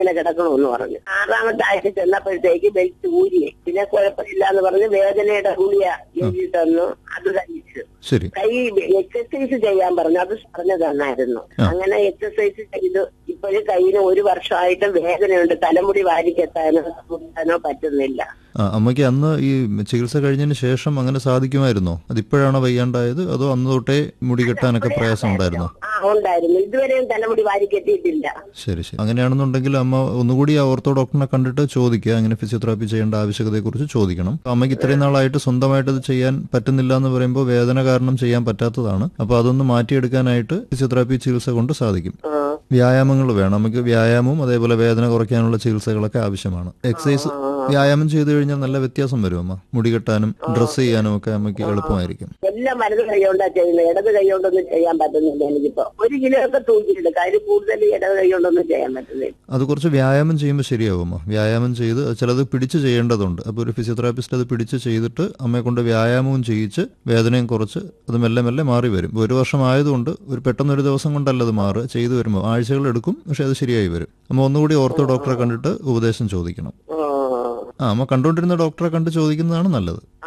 ഇങ്ങനെ കിടക്കണമെന്ന് പറഞ്ഞു ആറാമത്തെ ആഴ്ച ചെന്നപ്പോഴത്തേക്ക് ബെൽറ്റ് ഊരി പിന്നെ കുഴപ്പമില്ല എന്ന് പറഞ്ഞ് വേദനയുടെ ഗുളിയ എഴുതി തന്നു അത് കഴിച്ചു ശരി കൈ എക്സസൈസ് ചെയ്യാൻ പറഞ്ഞു അത് പറഞ്ഞു തന്നായിരുന്നു ആ. അങ്ങനെ എക്സസൈസ് ചെയ്തു ഇപ്പോഴും കയ്യിന് ഒരു വർഷമായിട്ട് വേദനയുണ്ട് തലമുടി വാരിക്കെത്താനോ മുട്ടാനോ പറ്റുന്നില്ല ആ അമ്മയ്ക്ക് അന്ന് ഈ ചികിത്സ കഴിഞ്ഞതിന് ശേഷം അങ്ങനെ സാധിക്കുമായിരുന്നോ അതിപ്പോഴാണോ വയ്യാണ്ടായത് അതോ അന്ന് തൊട്ടേ മുടി കെട്ടാനൊക്കെ പ്രയാസം ഉണ്ടായിരുന്നോ ആ ഉണ്ടായിരുന്നു ഇതുവരെയും തലമുടി വാരിക്കെത്തിയിട്ടില്ല ശരി ശരി അങ്ങനെയാണെന്നുണ്ടെങ്കിൽ അമ്മ ഒന്നുകൂടി ആ ഓർത്തോ ഡോക്ടറിനെ കണ്ടിട്ട് ചോദിക്കുക അങ്ങനെ ഫിസിയോതെറാപ്പി ചെയ്യേണ്ട ആവശ്യകതയെക്കുറിച്ച് ചോദിക്കണം അമ്മയ്ക്ക് ഇത്രയും നാളായിട്ട് സ്വന്തമായിട്ട് ഇത് ചെയ്യാൻ പറ്റുന്നില്ല എന്ന് പറയുമ്പോൾ വേദന കാരണം ചെയ്യാൻ പറ്റാത്തതാണ് അപ്പോൾ അതൊന്ന് മാറ്റിയെടുക്കാനായിട്ട് ഫിസിയോതെറാപ്പി ചികിത്സ കൊണ്ട് സാധിക്കും ആ. വ്യായാമങ്ങൾ വേണം നമുക്ക് വ്യായാമവും അതേപോലെ വേദന കുറയ്ക്കാനുള്ള ചികിത്സകളൊക്കെ ആവശ്യമാണ് എക്സസൈസ് വ്യായാമം ചെയ്തു കഴിഞ്ഞാൽ നല്ല വ്യത്യാസം വരും അമ്മ മുടി കെട്ടാനും ഡ്രസ്സ് ചെയ്യാനും ഒക്കെ അമ്മയ്ക്ക് എളുപ്പമായിരിക്കും എല്ലാം വലത് കൈ കൊണ്ടാ ചെയ്യുന്നത് ഇടത് കൈ കൊണ്ടൊന്നും ചെയ്യാൻ പറ്റുന്നില്ല എനിക്കിപ്പോ ഒരു കിലോ ഒക്കെ തൂക്കിയെടുക്കാം അതിൽ കൂടുതൽ ഇടത് കൈ കൊണ്ടൊന്നും ചെയ്യാൻ പറ്റുന്നില്ല അത് കുറച്ച് വ്യായാമം ചെയ്യുമ്പോൾ ശരിയാവും അമ്മ വ്യായാമം ചെയ്ത് ചിലത് പിടിച്ച് ചെയ്യേണ്ടതുണ്ട് അപ്പോൾ ഒരു ഫിസിയോതെറാപ്പിസ്റ്റ് അത് പിടിച്ച് ചെയ്തിട്ട് അമ്മയെ കൊണ്ട് വ്യായാമവും ചെയ്യിച്ച് വേദനയും കുറച്ച് അത് മെല്ലെ മെല്ലെ മാറി വരും ഇപ്പോൾ ഒരു വർഷം ആയതുകൊണ്ട് ഒരു പെട്ടെന്ന് ഒരു ദിവസം കൊണ്ടല്ല അത് മാറുക ചെയ്തു വരുമ്പോൾ ആഴ്ചകൾ എടുക്കും പക്ഷെ അത് ശരിയായി വരും അമ്മ ഒന്നുകൂടി ഓർത്തോ ഡോക്ടറെ കണ്ടിട്ട് ഉപദേശം ചോദിക്കണം ആ. ആ അമ്മ കണ്ടുകൊണ്ടിരുന്ന ഡോക്ടറെ കണ്ട് ചോദിക്കുന്നതാണ് നല്ലത് ആ.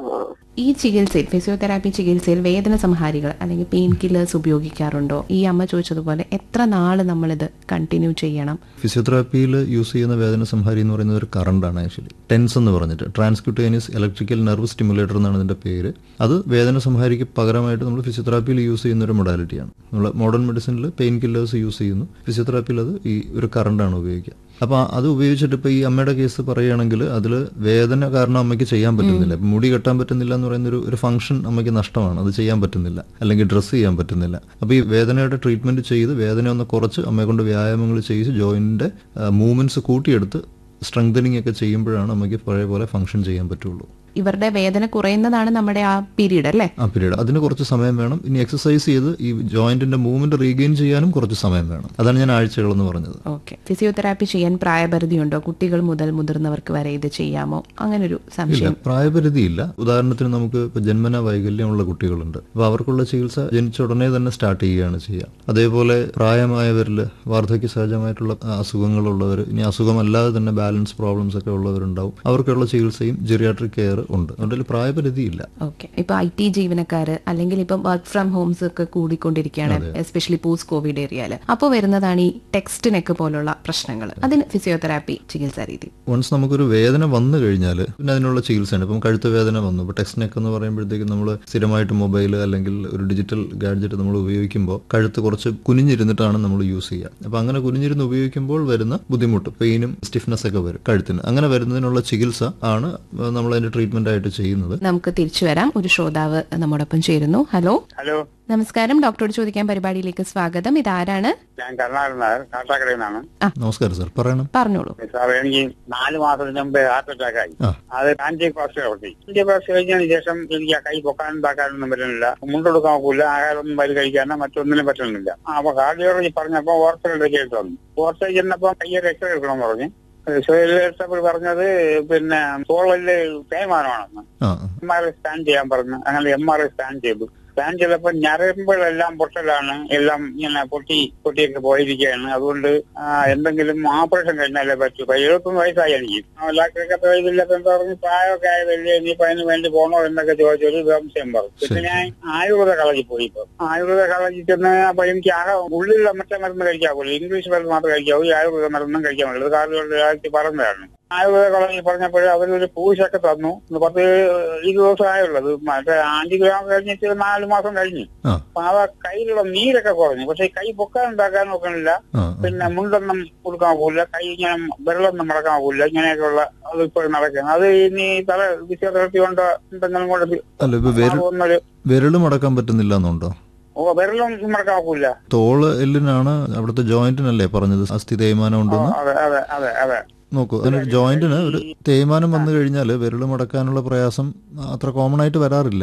ഈ ചികിത്സയിൽ ഫിസിയോതെറാപ്പി ചികിത്സയിൽ വേദന സംഹാരികൾ അല്ലെങ്കിൽ പെയിൻ കില്ലേഴ്സ് ഉപയോഗിക്കാറുണ്ടോ ഈ അമ്മ ചോദിച്ചതുപോലെ എത്ര നാള് നമ്മളിത് കണ്ടിന്യൂ ചെയ്യണം ഫിസിയോതെറാപ്പിയിൽ യൂസ് ചെയ്യുന്ന വേദന സംഹാരി എന്ന് പറയുന്നത് ഒരു കറണ്ടാണ് ആക്ച്വലി ടെൻസ് എന്ന് പറഞ്ഞിട്ട് ട്രാൻസ്ക്യൂട്ടേനിയസ് ഇലക്ട്രിക്കൽ നെർവ് സ്റ്റിമുലേറ്റർ എന്നാണ് ഇതിന്റെ പേര് അത് വേദന സംഹാരിക്ക് പകരമായിട്ട് നമ്മൾ ഫിസിയോതെറാപ്പിയിൽ യൂസ് ചെയ്യുന്ന ഒരു മൊഡാലിറ്റിയാണ് നമ്മൾ മോഡേൺ മെഡിസിനിൽ പെയിൻ കില്ലേഴ്സ് യൂസ് ചെയ്യുന്നു ഫിസിയോതെറാപ്പിയിൽ അത് ഈ ഒരു കറണ്ടാണ് ഉപയോഗിക്കുക അപ്പോൾ അത് ഉപയോഗിച്ചിട്ട് ഇപ്പോൾ ഈ അമ്മയുടെ കേസ് പറയുകയാണെങ്കിൽ അതിൽ വേദന കാരണം അമ്മയ്ക്ക് ചെയ്യാൻ പറ്റുന്നില്ല ഇപ്പം മുടി കെട്ടാൻ പറ്റുന്നില്ല എന്ന് പറയുന്ന ഒരു ഒരു ഫംഗ്ഷൻ അമ്മയ്ക്ക് നഷ്ടമാണ് അത് ചെയ്യാൻ പറ്റുന്നില്ല അല്ലെങ്കിൽ ഡ്രസ്സ് ചെയ്യാൻ പറ്റുന്നില്ല അപ്പോൾ ഈ വേദനയുടെ ട്രീറ്റ്മെന്റ് ചെയ്ത് വേദന ഒന്ന് കുറച്ച് അമ്മയെ കൊണ്ട് വ്യായാമങ്ങൾ ചെയ്ത് ജോയിന്റിന്റെ മൂവ്മെന്റ്സ് കൂട്ടിയെടുത്ത് സ്ട്രെങ്തനിങ് ഒക്കെ ചെയ്യുമ്പോഴാണ് അമ്മയ്ക്ക് പഴയ പോലെ ഫംഗ്ഷൻ ചെയ്യാൻ പറ്റുള്ളൂ ഇവരുടെ വേദന കുറയുന്നതാണ് നമ്മുടെ ആ പീരീഡ് അല്ലേ ആ പീരീഡ് അതിന് കുറച്ച് സമയം വേണം ഇനി എക്സസൈസ് ചെയ്ത് ഈ ജോയിന്റിന്റെ മൂവ്മെന്റ് റീഗെയിൻ ചെയ്യാനും കുറച്ച് സമയം വേണം അതാണ് ഞാൻ ആഴ്ചകളെന്ന് പറഞ്ഞത് ഓക്കെ ഫിസിയോതെറാപ്പി ചെയ്യാൻ പ്രായപരിധിയുണ്ടോ കുട്ടികൾ മുതൽ മുതിർന്നവർക്ക് വരെ ഇത് ചെയ്യാമോ അങ്ങനൊരു ഇല്ല സംശയം പ്രായപരിധിയില്ല ഉദാഹരണത്തിന് നമുക്ക് ഇപ്പൊ ജന്മന വൈകല്യമുള്ള കുട്ടികളുണ്ട് അപ്പൊ അവർക്കുള്ള ചികിത്സ ജനിച്ച ഉടനെ തന്നെ സ്റ്റാർട്ട് ചെയ്യുകയാണ് ചെയ്യുക അതേപോലെ പ്രായമായവരിൽ വാർദ്ധക്യ സഹജമായിട്ടുള്ള അസുഖങ്ങളുള്ളവർ ഇനി അസുഖമല്ലാതെ തന്നെ ബാലൻസ് പ്രോബ്ലംസ് ഒക്കെ ഉള്ളവരുണ്ടാവും അവർക്കുള്ള ചികിത്സയും ജിറിയാട്രിക് കെയർ ഉണ്ട് അതുകൊണ്ട് പ്രായപരിധിയില്ല ഓക്കെ ഇപ്പൊ ഐ ടി ജീവനക്കാര് അല്ലെങ്കിൽ ഇപ്പം വർക്ക് ഫ്രം ഹോംസ് ഒക്കെ കൂടിക്കൊണ്ടിരിക്കുകയാണ് എസ്പെഷ്യലി പോസ്റ്റ് കോവിഡ് ഏരിയയില് അപ്പോൾ വരുന്നതാണ് ഈ ടെക്സ്റ്റ് നെക്ക് പോലുള്ള പ്രശ്നങ്ങൾ അതിന് ഫിസിയോതെറാപ്പി ചികിത്സാ രീതി വൺസ് നമുക്കൊരു വേദന വന്നു കഴിഞ്ഞാൽ പിന്നെ അതിനുള്ള ചികിത്സയാണ് ഇപ്പം കഴുത്ത് വേദന വന്നു ഇപ്പോൾ ടെക്സ്റ്റ് നെക്ക് എന്ന് പറയുമ്പോഴത്തേക്കും നമ്മൾ സ്ഥിരമായിട്ട് മൊബൈൽ അല്ലെങ്കിൽ ഒരു ഡിജിറ്റൽ ഗാഡ്ജറ്റ് നമ്മൾ ഉപയോഗിക്കുമ്പോൾ കഴുത്ത് കുറച്ച് കുനിഞ്ഞിരുന്നിട്ടാണ് നമ്മൾ യൂസ് ചെയ്യുക അപ്പം അങ്ങനെ കുനിഞ്ഞിരുന്ന് ഉപയോഗിക്കുമ്പോൾ വരുന്ന ബുദ്ധിമുട്ട് പെയിനും സ്റ്റിഫ്നെസ് ഒക്കെ വരും കഴുത്തിന് അങ്ങനെ വരുന്നതിനുള്ള ചികിത്സ ആണ് നമ്മൾ അതിന്റെ ട്രീറ്റ്മെന്റ് ആയിട്ട് ചെയ്യുന്നത് നമുക്ക് തിരിച്ചു വരാം ഒരു ശ്രോതാവ് നമ്മോടൊപ്പം ചേരുന്നു ഹലോ ഹലോ നമസ്കാരം ഡോക്ടറോട് ചോദിക്കാൻ പരിപാടിയിലേക്ക് സ്വാഗതം ഇതാരാണ് ഞാൻ കരുണാകരൻ നായർ കാട്ടാക്കടയിൽ നിന്നാണ് നമസ്കാരം സാർ പറയണം പറഞ്ഞോളൂ സാർ എനിക്ക് നാല് മാസത്തിന് മുമ്പ് ഹാർട്ട് അറ്റാക്ക് ആയി ആ അത് ആന്റിബയോട്ടിക് നടത്തി ആന്റിബയോട്ടിക് കഴിച്ചതിന് ശേഷം എനിക്ക് ആ കൈ പൊക്കാനും താക്കാനൊന്നും പറ്റുന്നില്ല മുണ്ടെടുക്കാൻ നോക്കില്ല ആഹാരമൊന്നും വരി കഴിക്കാനോ മറ്റൊന്നിനും പറ്റുന്നില്ല ആ, അപ്പൊ കാർഡിയോളജി പറഞ്ഞപ്പോ ഓർത്തോയിലേക്ക് എടുത്തു വന്നു ഓർത്തോ ചെന്നപ്പോ കയ്യൊരു എക്സ്റേ എടുക്കണം പറഞ്ഞു എടുത്തപ്പോൾ പറഞ്ഞത് പിന്നെ തോളില് തേയ്മാനമാണെന്ന് ആ എം ആർ ഐ സ്കാൻ ചെയ്യാൻ പറഞ്ഞു അങ്ങനെ എം ആർ ഐ സ്കാൻ ചെയ്തു സ്കാൻ ചെയ്തപ്പോൾ ഞരമ്പുകളെല്ലാം പൊട്ടലാണ് എല്ലാം ഇങ്ങനെ പൊട്ടി പൊട്ടിയൊക്കെ പോയിരിക്കുകയാണ് അതുകൊണ്ട് ആ, എന്തെങ്കിലും ഓപ്പറേഷൻ കഴിഞ്ഞാലേ പറ്റൂ ഇപ്പൊ എഴുപത്തൊന്ന് വയസ്സായി എനിക്ക് ഡോക്ടറൊക്കെ ഇതില്ലപ്പോ എന്താ പറഞ്ഞു പ്രായമൊക്കെ ആയതല്ലേ ഇനിയിപ്പോ അതിന് വേണ്ടി പോകണോ എന്നൊക്കെ ചോദിച്ചൊരു സംശയം പറഞ്ഞു പിന്നെ ഞാൻ ആയുർവേദ കളജിൽ പോയി ഇപ്പൊ ആയുർവേദ കളജിൽ ചെന്ന് അപ്പൊ എനിക്ക് ആകെ ഉള്ളിലുള്ള മറ്റേ മരുന്ന് കഴിക്കാവൂല ഇംഗ്ലീഷ് മരുന്ന് മാത്രമേ കഴിക്കാവൂ ഈ ആയുർവേദ മരുന്നും കഴിക്കാൻ പറ്റില്ല കാർഡിയോളജി പറഞ്ഞതാണ് ആയുർവേദ കോളേജിൽ പറഞ്ഞപ്പോൾ അവരൊരു പൂശൊക്കെ തന്നു ഒരു പത്ത് ഇരുപത് ദിവസം ആയുള്ളത് മറ്റേ ആന്റിഗ്രാം കഴിഞ്ഞിട്ട് നാല് മാസം കഴിഞ്ഞു ആ അപ്പൊ ആ കയ്യിലുള്ള നീരൊക്കെ കുറഞ്ഞു പക്ഷെ കൈ പൊക്കാൻ ഉണ്ടാക്കാൻ നോക്കണില്ല ആ പിന്നെ മുണ്ടൊന്നും കൊടുക്കാൻ പോകില്ല കൈ ഇങ്ങനെ വിരലൊന്നും മടക്കാൻ പോകില്ല ഇങ്ങനെയൊക്കെയുള്ള അത് ഇപ്പോൾ നടക്കുന്നത് അത് ഇനി തല ഫിസിയോതെറാപ്പി കൊണ്ട് എന്തെങ്കിലും കൊണ്ട് അല്ല ഇപ്പൊ വിരൽ മാറുമെന്നൊരു വിരല് മടക്കാൻ പറ്റുന്നില്ല എന്നുണ്ടോ ഓ വിരലൊന്നും മടക്കാൻ പോകില്ല തോള് എല്ലിനാണ് അവിടുത്തെ ജോയിന്റിനല്ലേ പറഞ്ഞത് അസ്ഥി തേയ്മാനം ഉണ്ടെന്ന് അതെ അതെ അതെ അതെ നോക്കൂ അതിനൊരു ജോയിന്റിന് ഒരു തേയ്മാനം വന്നു കഴിഞ്ഞാൽ വിരൽ മടക്കാനുള്ള പ്രയാസം അത്ര കോമൺ ആയിട്ട് വരാറില്ല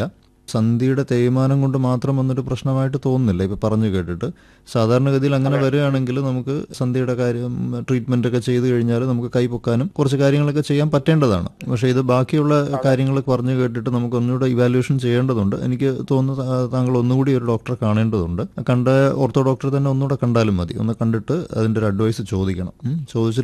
സന്ധിയുടെ തേയ്മാനം കൊണ്ട് മാത്രം വന്നൊരു പ്രശ്നമായിട്ട് തോന്നുന്നില്ല ഇപ്പൊ പറഞ്ഞു കേട്ടിട്ട് സാധാരണഗതിയിൽ അങ്ങനെ വരികയാണെങ്കിൽ നമുക്ക് സന്ധിയുടെ കാര്യം ട്രീറ്റ്മെന്റ് ഒക്കെ ചെയ്തു കഴിഞ്ഞാൽ നമുക്ക് കൈ പൊക്കാനും കുറച്ച് കാര്യങ്ങളൊക്കെ ചെയ്യാൻ പറ്റേണ്ടതാണ് പക്ഷേ ഇത് ബാക്കിയുള്ള കാര്യങ്ങൾ പറഞ്ഞു കേട്ടിട്ട് നമുക്ക് ഒന്നുകൂടെ ഇവാലുവേഷൻ ചെയ്യേണ്ടതുണ്ട് എനിക്ക് തോന്നുന്നു താ- താങ്കൾ ഒന്നുകൂടി ഒരു ഡോക്ടറെ കാണേണ്ടതുണ്ട് കണ്ട ഓർത്തോ ഡോക്ടറെ തന്നെ ഒന്നുകൂടെ കണ്ടാലും മതി ഒന്ന് കണ്ടിട്ട് അതിന്റെ ഒരു അഡ്വൈസ് ചോദിക്കണം ഉം. ചോദിച്ചിട്ട്